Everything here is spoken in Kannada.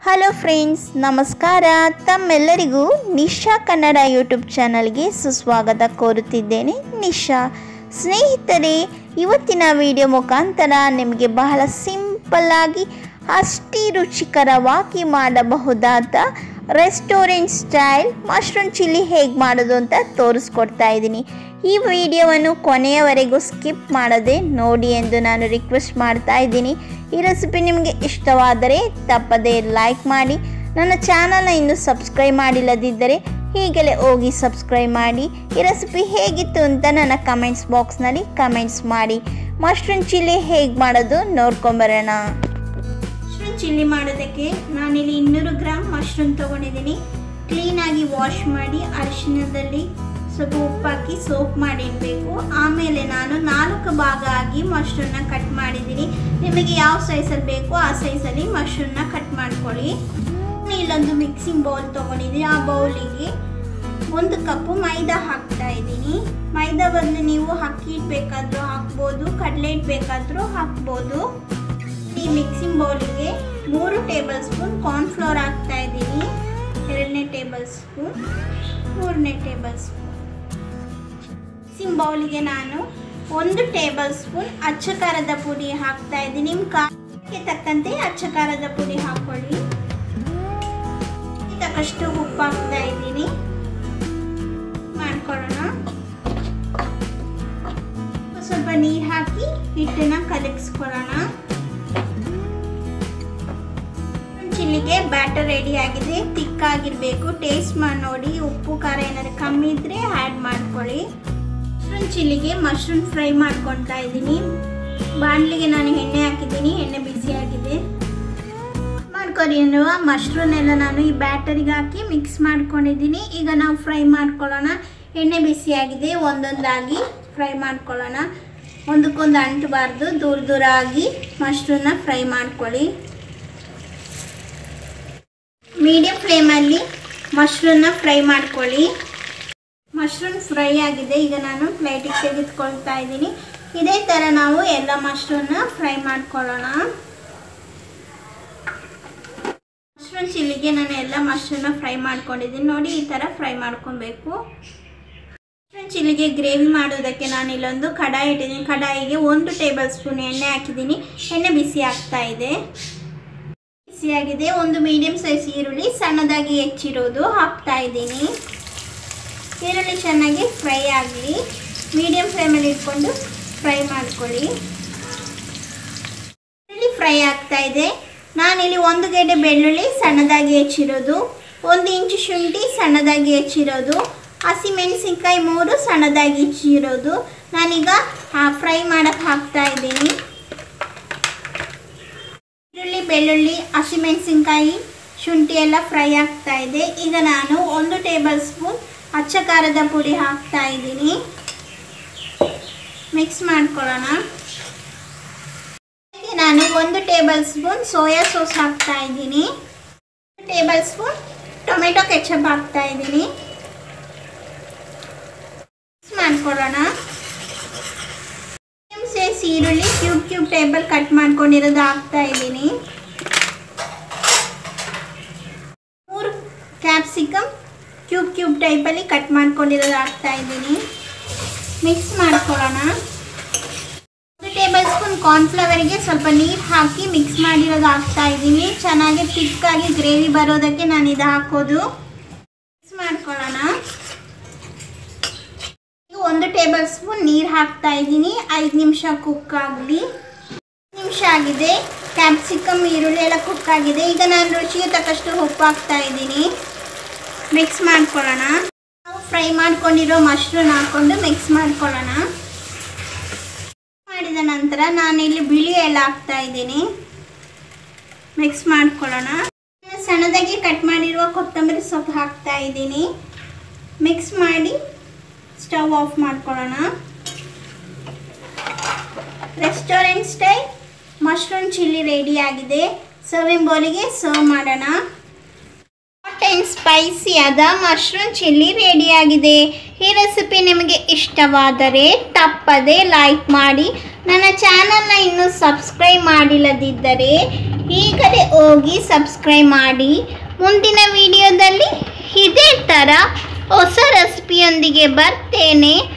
ಹಲೋ ಫ್ರೆಂಡ್ಸ್ ನಮಸ್ಕಾರ ತಮ್ಮೆಲ್ಲರಿಗೂ ನಿಶಾ ಕನ್ನಡ ಯೂಟ್ಯೂಬ್ ಚಾನಲ್ಗೆ ಸುಸ್ವಾಗತ ಕೋರುತ್ತಿದ್ದೇನೆ ನಿಶಾ ಸ್ನೇಹಿತರೆ ಇವತ್ತಿನ ವಿಡಿಯೋ ಮುಖಾಂತರ ನಿಮಗೆ ಬಹಳ ಸಿಂಪಲ್ಲಾಗಿ ಅಷ್ಟೇ ರುಚಿಕರವಾಗಿ ಮಾಡಬಹುದಾದ ರೆಸ್ಟೋರೆಂಟ್ ಸ್ಟೈಲ್ ಮಶ್ರೂಮ್ ಚಿಲ್ಲಿ ಹೇಗೆ ಮಾಡೋದು ಅಂತ ತೋರಿಸ್ಕೊಡ್ತಾ ಇದ್ದೀನಿ ಈ ವಿಡಿಯೋವನ್ನು ಕೊನೆಯವರೆಗೂ ಸ್ಕಿಪ್ ಮಾಡದೆ ನೋಡಿ ಎಂದು ನಾನು ರಿಕ್ವೆಸ್ಟ್ ಮಾಡ್ತಾ ಇದ್ದೀನಿ ಈ ರೆಸಿಪಿ ನಿಮಗೆ ಇಷ್ಟವಾದರೆ ತಪ್ಪದೇ ಲೈಕ್ ಮಾಡಿ ನನ್ನ ಚಾನಲ್ನ ಇನ್ನೂ ಸಬ್ಸ್ಕ್ರೈಬ್ ಮಾಡಿಲ್ಲದಿದ್ದರೆ ಹೀಗಲೇ ಹೋಗಿ ಸಬ್ಸ್ಕ್ರೈಬ್ ಮಾಡಿ ಈ ರೆಸಿಪಿ ಹೇಗಿತ್ತು ಅಂತ ನನ್ನ ಕಮೆಂಟ್ಸ್ ಬಾಕ್ಸ್ನಲ್ಲಿ ಕಮೆಂಟ್ಸ್ ಮಾಡಿ ಮಶ್ರೂಮ್ ಚಿಲ್ಲಿ ಹೇಗೆ ಮಾಡೋದು ನೋಡ್ಕೊಂಬರೋಣ ಮಶ್ರೂಮ್ ಚಿಲ್ಲಿ ಮಾಡೋದಕ್ಕೆ ನಾನಿಲ್ಲಿ ಇನ್ನೂರು ಗ್ರಾಮ್ ಮಶ್ರೂಮ್ ತೊಗೊಂಡಿದ್ದೀನಿ ಕ್ಲೀನಾಗಿ ವಾಶ್ ಮಾಡಿ ಅರಿಶಿಣದಲ್ಲಿ ಸ್ವಲ್ಪ ಉಪ್ಪಾಕಿ ಸೋಪ್ ಮಾಡಿಡಬೇಕು ಆಮೇಲೆ ನಾನು ನಾಲ್ಕು ಭಾಗ ಆಗಿ ಮಶ್ರೂಮ್ನ ಕಟ್ ಮಾಡಿದ್ದೀನಿ ನಿಮಗೆ ಯಾವ ಸೈಜಲ್ಲಿ ಬೇಕೋ ಆ ಸೈಜಲ್ಲಿ ಮಶ್ರೂಮ್ನ ಕಟ್ ಮಾಡ್ಕೊಳ್ಳಿ ಇಲ್ಲೊಂದು ಮಿಕ್ಸಿಂಗ್ ಬೌಲ್ ತೊಗೊಂಡಿದ್ದೀನಿ ಆ ಬೌಲಿಗೆ ಒಂದು ಕಪ್ಪು ಮೈದಾ ಹಾಕ್ತಾ ಇದ್ದೀನಿ ಮೈದಾ ಬದಲು ನೀವು ಅಕ್ಕಿ ಹಿಟ್ಟು ಬೇಕಾದರೂ ಹಾಕ್ಬೋದು ಕಡಲೆ ಹಿಟ್ಟು ಬೇಕಾದರೂ ಹಾಕ್ಬೋದು ಈ ಮಿಕ್ಸಿಂಗ್ ಬೌಲಿಗೆ ಮೂರು ಟೇಬಲ್ ಸ್ಪೂನ್ ಕಾರ್ನ್ಫ್ಲೋರ್ ಹಾಕ್ತಾ ಇದ್ದೀನಿ ಎರಡನೇ ಟೇಬಲ್ ಸ್ಪೂನ್ ಮೂರನೇ ಟೇಬಲ್ ಸ್ಪೂನ್ ಮಿಕ್ಸಿಂಗ್ ಬೌಲಿಗೆ ನಾನು ಒಂದು ಟೇಬಲ್ ಸ್ಪೂನ್ ಅಚ್ಚ ಖಾರದ ಪುಡಿ ಹಾಕ್ತಾ ಇದ್ದೀನಿ ನಿಮ್ಮ ಖಾರಕ್ಕೆ ತಕ್ಕಂತೆ ಅಚ್ಚ ಖಾರದ ಪುಡಿ ಹಾಕೊಳ್ಳಿ ತಕ್ಕಷ್ಟು ಉಪ್ಪು ಹಾಕ್ತಾ ಇದ್ದೀನಿ ಮಾಡ್ಕೊಳ್ಳೋಣ ಸ್ವಲ್ಪ ನೀರು ಹಾಕಿ ಹಿಟ್ಟನ್ನ ಕಲಗಿಸ್ಕೊಳ್ಳೋಣ ಚಿಲ್ಲಿಗೆ ಬ್ಯಾಟರ್ ರೆಡಿ ಆಗಿದೆ ತಿಕ್ಕಾಗಿರಬೇಕು ಟೇಸ್ಟ್ ಮಾಡಿ ನೋಡಿ ಉಪ್ಪು ಖಾರ ಏನಾದ್ರು ಕಮ್ಮಿ ಇದ್ರೆ ಆ್ಯಡ್ ಮಾಡ್ಕೊಳ್ಳಿ ಮಶ್ರೂಮ್ ಚಿಲ್ಲಿಗೆ ಮಶ್ರೂಮ್ ಫ್ರೈ ಮಾಡ್ಕೊತಾ ಇದ್ದೀನಿ ಬಾಣಲಿಗೆ ನಾನು ಎಣ್ಣೆ ಹಾಕಿದ್ದೀನಿ ಎಣ್ಣೆ ಬಿಸಿ ಆಗಿದೆ ಮಾಡ್ಕೊರಿ ಅನ್ನುವ ಮಶ್ರೂಮ್ ಎಲ್ಲ ನಾನು ಈ ಬ್ಯಾಟರಿಗೆ ಹಾಕಿ ಮಿಕ್ಸ್ ಮಾಡ್ಕೊಂಡಿದ್ದೀನಿ ಈಗ ನಾವು ಫ್ರೈ ಮಾಡ್ಕೊಳ್ಳೋಣ ಎಣ್ಣೆ ಬಿಸಿಯಾಗಿದೆ ಒಂದೊಂದಾಗಿ ಫ್ರೈ ಮಾಡ್ಕೊಳ್ಳೋಣ ಒಂದಕ್ಕೊಂದು ಅಂಟಬಾರ್ದು ದೂರ ದೂರ ಆಗಿ ಮಶ್ರೂಮ್ನ ಫ್ರೈ ಮಾಡ್ಕೊಳ್ಳಿ ಮೀಡಿಯಂ ಫ್ಲೇಮಲ್ಲಿ ಮಶ್ರೂಮ್ನ ಫ್ರೈ ಮಾಡ್ಕೊಳ್ಳಿ ಮಶ್ರೂಮ್ ಫ್ರೈ ಆಗಿದೆ ಈಗ ನಾನು ಪ್ಲೇಟಿಗೆ ತೆಗೆದುಕೊಳ್ತಾ ಇದ್ದೀನಿ ಇದೇ ಥರ ನಾವು ಎಲ್ಲ ಮಶ್ರೂಮ್ನ ಫ್ರೈ ಮಾಡ್ಕೊಳ್ಳೋಣ ಮಶ್ರೂಮ್ ಚಿಲ್ಲಿಗೆ ನಾನು ಎಲ್ಲ ಮಶ್ರೂಮ್ನ ಫ್ರೈ ಮಾಡ್ಕೊಂಡಿದ್ದೀನಿ ನೋಡಿ ಈ ಥರ ಫ್ರೈ ಮಾಡ್ಕೊಬೇಕು ಮಶ್ರೂಮ್ ಚಿಲ್ಲಿಗೆ ಗ್ರೇವಿ ಮಾಡೋದಕ್ಕೆ ನಾನು ಇಲ್ಲೊಂದು ಕಡಾಯಿ ಇಟ್ಟಿದ್ದೀನಿ ಕಡಾಯಿಗೆ ಒಂದು ಟೇಬಲ್ ಸ್ಪೂನ್ ಎಣ್ಣೆ ಹಾಕಿದ್ದೀನಿ ಎಣ್ಣೆ ಬಿಸಿ ಆಗ್ತಾ ಇದೆ ಬಿಸಿಯಾಗಿದೆ ಒಂದು ಮೀಡಿಯಂ ಸೈಜ್ ಈರುಳ್ಳಿ ಸಣ್ಣದಾಗಿ ಹೆಚ್ಚಿರೋದು ಹಾಕ್ತಾ ಇದ್ದೀನಿ ಈರುಳ್ಳಿ ಚೆನ್ನಾಗಿ ಫ್ರೈ ಆಗಲಿ ಮೀಡಿಯಂ ಫ್ಲೇಮಲ್ಲಿ ಇಟ್ಕೊಂಡು ಫ್ರೈ ಮಾಡ್ಕೊಳ್ಳಿ ಈರುಳ್ಳಿ ಫ್ರೈ ಆಗ್ತಾ ಇದೆ ನಾನಿಲ್ಲಿ ಒಂದು ಗೆಡ್ಡೆ ಬೆಳ್ಳುಳ್ಳಿ ಸಣ್ಣದಾಗಿ ಹೆಚ್ಚಿರೋದು ಒಂದು ಇಂಚು ಶುಂಠಿ ಸಣ್ಣದಾಗಿ ಹೆಚ್ಚಿರೋದು ಹಸಿಮೆಣಸಿನ್ಕಾಯಿ ಮೂರು ಸಣ್ಣದಾಗಿ ಹೆಚ್ಚಿರೋದು ನಾನೀಗ ಫ್ರೈ ಮಾಡೋಕ್ಕೆ ಹಾಕ್ತಾ ಇದ್ದೀನಿ ಈರುಳ್ಳಿ ಬೆಳ್ಳುಳ್ಳಿ ಹಸಿಮೆಣಸಿನ್ಕಾಯಿ ಶುಂಠಿ ಎಲ್ಲ ಫ್ರೈ ಆಗ್ತಾ ಇದೆ ಈಗ ನಾನು ಒಂದು ಟೇಬಲ್ ಸ್ಪೂನ್ ಅಚ್ಚ ಖಾರದ ಪುಡಿ ಹಾಕ್ತಾ ಇದ್ದೀನಿ ಮಿಕ್ಸ್ ಮಾಡ್ಕೊಳ್ಳೋಣ ನಾನು ಒಂದು ಟೇಬಲ್ ಸ್ಪೂನ್ ಸೋಯಾ ಸಾಸ್ ಹಾಕ್ತಾ ಇದ್ದೀನಿ ಟೇಬಲ್ ಸ್ಪೂನ್ ಟೊಮೆಟೊ ಕೆಚಪ್ ಹಾಕ್ತಾ ಇದ್ದೀನಿ ಮಿಕ್ಸ್ ಮಾಡ್ಕೊಳ್ಳೋಣ ಸೇಸ್ ಈರುಳ್ಳಿ ಕ್ಯೂಬ್ ಕ್ಯೂಬ್ ಟೇಬಲ್ ಕಟ್ ಮಾಡ್ಕೊಂಡಿರೋದು ಹಾಕ್ತಾ ಇದ್ದೀನಿ ಮೂರು ಕ್ಯಾಪ್ಸಿಕಮ್ ಕ್ಯೂಬ್ ಕ್ಯೂಬ್ ಟೈಪಲ್ಲಿ ಕಟ್ ಮಾಡ್ಕೊಂಡಿರೋದು ಹಾಕ್ತಾ ಇದ್ದೀನಿ ಮಿಕ್ಸ್ ಮಾಡ್ಕೊಳ್ಳೋಣ ಒಂದು ಟೇಬಲ್ ಸ್ಪೂನ್ ಕಾರ್ನ್ಫ್ಲವರಿಗೆ ಸ್ವಲ್ಪ ನೀರು ಹಾಕಿ ಮಿಕ್ಸ್ ಮಾಡಿರೋದು ಹಾಕ್ತಾ ಇದ್ದೀನಿ ಚೆನ್ನಾಗಿ ತಿಕ್ಕಾಗಿ ಗ್ರೇವಿ ಬರೋದಕ್ಕೆ ನಾನು ಇದು ಹಾಕೋದು ಮಿಕ್ಸ್ ಮಾಡ್ಕೊಳ್ಳೋಣ ಒಂದು ಟೇಬಲ್ ಸ್ಪೂನ್ ನೀರು ಹಾಕ್ತಾ ಇದ್ದೀನಿ ಐದು ನಿಮಿಷ ಕುಕ್ ಆಗಲಿ ನಿಮಿಷ ಆಗಿದೆ ಕ್ಯಾಪ್ಸಿಕಮ್ ಈರುಳ್ಳಿ ಎಲ್ಲ ಕುಕ್ ಆಗಿದೆ ಈಗ ನಾನು ರುಚಿಗೆ ತಕ್ಕಷ್ಟು ಉಪ್ಪು ಹಾಕ್ತಾ ಇದ್ದೀನಿ ಮಿಕ್ಸ್ ಮಾಡ್ಕೊಳ್ಳೋಣ ನಾವು ಫ್ರೈ ಮಾಡ್ಕೊಂಡಿರೋ ಮಶ್ರೂಮ್ ಹಾಕ್ಕೊಂಡು ಮಿಕ್ಸ್ ಮಾಡ್ಕೊಳ್ಳೋಣ ಮಾಡಿದ ನಂತರ ನಾನಿಲ್ಲಿ ಬಿಳಿ ಎಲ್ಲ ಹಾಕ್ತಾ ಇದ್ದೀನಿ ಮಿಕ್ಸ್ ಮಾಡ್ಕೊಳ್ಳೋಣ ಸಣ್ಣದಾಗಿ ಕಟ್ ಮಾಡಿರುವ ಕೊತ್ತಂಬರಿ ಸೊಪ್ಪು ಹಾಕ್ತಾ ಇದ್ದೀನಿ ಮಿಕ್ಸ್ ಮಾಡಿ ಸ್ಟವ್ ಆಫ್ ಮಾಡ್ಕೊಳ್ಳೋಣ restaurant style mushroom chilli ready ಆಗಿದೆ ಸರ್ವಿಂಗ್ ಬೌಲಿಗೆ ಸರ್ವ್ ಮಾಡೋಣ ಹಾಟ್ ಆ್ಯಂಡ್ ಸ್ಪೈಸಿ ಆದ ಮಶ್ರೂಮ್ ಚಿಲ್ಲಿ ರೆಡಿ ಆಗಿದೆ ಈ ರೆಸಿಪಿ ನಿಮಗೆ ಇಷ್ಟವಾದರೆ ತಪ್ಪದೆ ಲೈಕ್ ಮಾಡಿ ನನ್ನ ಚಾನಲ್ನ ಇನ್ನೂ ಸಬ್ಸ್ಕ್ರೈಬ್ ಮಾಡಿಲ್ಲದಿದ್ದರೆ ಈಗಲೇ ಹೋಗಿ ಸಬ್ಸ್ಕ್ರೈಬ್ ಮಾಡಿ ಮುಂದಿನ ವಿಡಿಯೋದಲ್ಲಿ ಇದೇ ಥರ ಹೊಸ ರೆಸಿಪಿಯೊಂದಿಗೆ ಬರ್ತೇನೆ